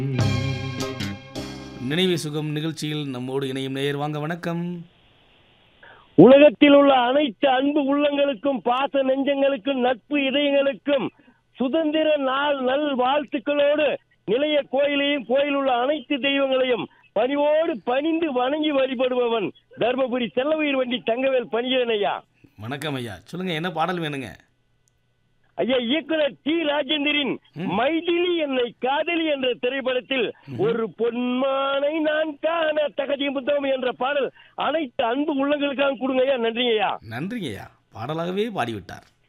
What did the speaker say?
நினைவு சுகம் நிகழ்ச்சியில் நம்மோடு இணையும் நேயர் வாங்க வணக்கம் உலகத்தில் உள்ள அனைத்து அன்பு உள்ளங்களுக்கும் பாச நெஞ்சங்களுக்கும் நட்பு இதயங்களுக்கும் சுதந்திர நாள் நல் வாழ்த்துக்களோடு நிலைய கோயிலையும் கோயில் உள்ள அனைத்து தெய்வங்களையும் பணிவோடு பணிந்து வணங்கி வழிபடுபவன் தர்மபுரி செல்லவயிர் வண்டி தங்கவேல் பணிகிறன் ஐயா வணக்கம் ஐயா சொல்லுங்க என்ன பாடல் வேணுங்க ஐயா இயக்குனர் டி ராஜேந்திரின் மைதிலி என்னை காதலி என்ற திரைப்படத்தில் ஒரு பொன்மானை நான் காண தகதி புத்தகம் என்ற பாடல் அனைத்து அன்பு உள்ளங்களுக்காக கொடுங்க ஐயா நன்றிங்க ஐயா நன்றிங்க ஐயா பாடலாகவே பாடிவிட்டார்